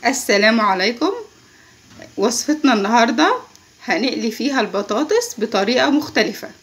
السلام عليكم وصفتنا النهاردة هنقلي فيها البطاطس بطريقة مختلفة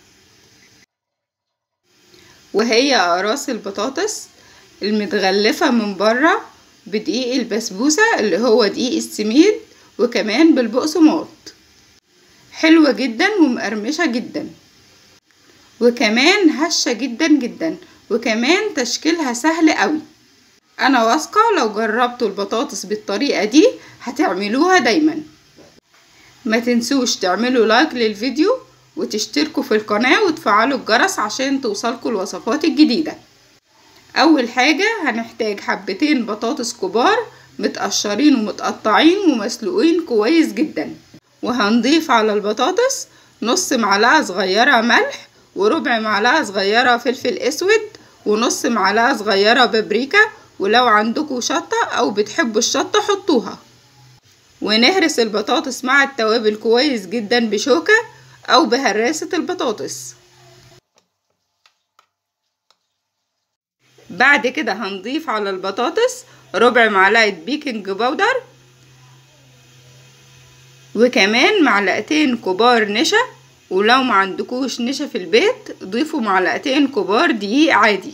وهي أقراص البطاطس المتغلفة من بره بدقيق البسبوسة اللي هو دقيق السميد وكمان بالبقسماط حلوة جدا ومقرمشة جدا وكمان هشة جدا جدا وكمان تشكيلها سهل قوي انا واثقة لو جربتوا البطاطس بالطريقة دي هتعملوها دايما ما تنسوش تعملوا لايك للفيديو وتشتركوا في القناة وتفعلوا الجرس عشان توصلكوا الوصفات الجديدة اول حاجة هنحتاج حبتين بطاطس كبار متقشرين ومتقطعين ومسلوقين كويس جدا وهنضيف على البطاطس نص معلقة صغيرة ملح وربع معلقة صغيرة فلفل اسود ونص معلقة صغيرة بابريكا ولو عندكم شطة او بتحبوا الشطة حطوها ونهرس البطاطس مع التوابل كويس جدا بشوكة او بهراسة البطاطس بعد كده هنضيف على البطاطس ربع معلقة بيكنج باودر وكمان معلقتين كبار نشا ولو ما عندكوش نشا في البيت ضيفوا معلقتين كبار دقيق عادي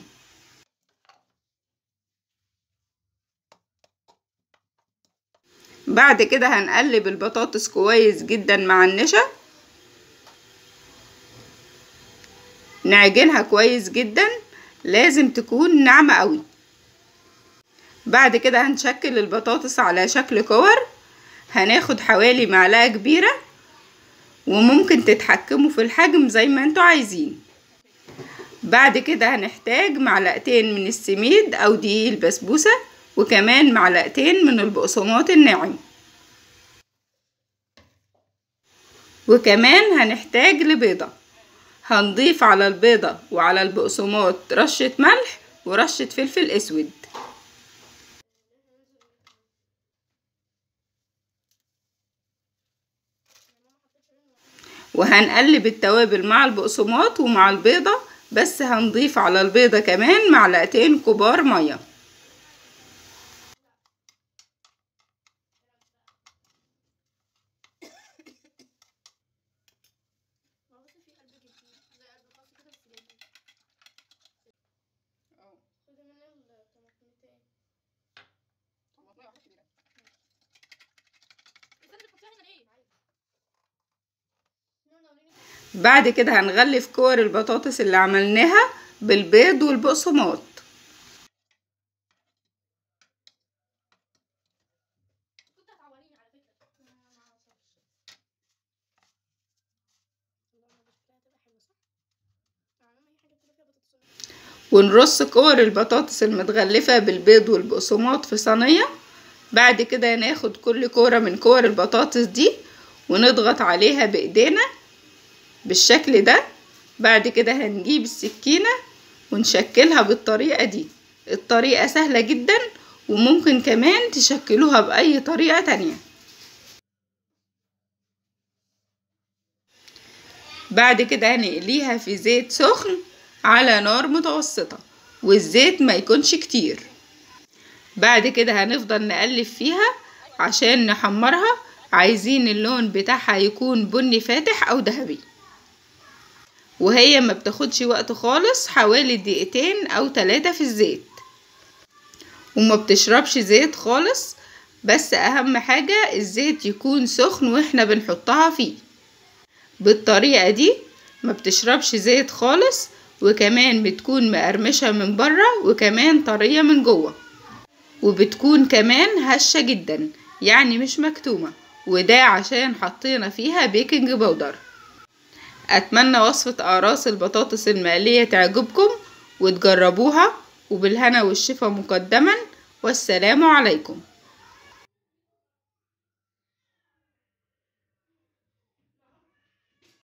بعد كده هنقلب البطاطس كويس جدا مع النشا نعجنها كويس جدا لازم تكون ناعمة قوي بعد كده هنشكل البطاطس على شكل كور هناخد حوالي معلقة كبيرة وممكن تتحكموا في الحجم زي ما انتوا عايزين بعد كده هنحتاج معلقتين من السميد او دقيق البسبوسة وكمان معلقتين من البقسماط الناعم وكمان هنحتاج لبيضة هنضيف على البيضة وعلى البقسماط رشة ملح ورشة فلفل اسود وهنقلب التوابل مع البقسماط ومع البيضة بس هنضيف على البيضة كمان معلقتين كبار مية بعد كده هنغلف كور البطاطس اللي عملناها بالبيض والبقسماط ونرص كور البطاطس المتغلفة بالبيض والبقسماط في صينية بعد كده ناخد كل كورة من كور البطاطس دي ونضغط عليها بايدينا بالشكل ده بعد كده هنجيب السكينة ونشكلها بالطريقة دي الطريقة سهلة جدا وممكن كمان تشكلوها بأي طريقة تانية بعد كده هنقليها في زيت سخن على نار متوسطة والزيت ما يكونش كتير بعد كده هنفضل نقلب فيها عشان نحمرها عايزين اللون بتاعها يكون بني فاتح او ذهبي وهي ما بتاخدش وقت خالص حوالي دقيقتين او تلاتة في الزيت وما بتشربش زيت خالص بس اهم حاجة الزيت يكون سخن واحنا بنحطها فيه بالطريقة دي ما بتشربش زيت خالص وكمان بتكون مقرمشة من بره وكمان طرية من جوه وبتكون كمان هشة جدا يعني مش مكتومة وده عشان حطينا فيها بيكنج باودر اتمنى وصفة اقراص البطاطس المقلية تعجبكم وتجربوها وبالهنا والشفا مقدما والسلام عليكم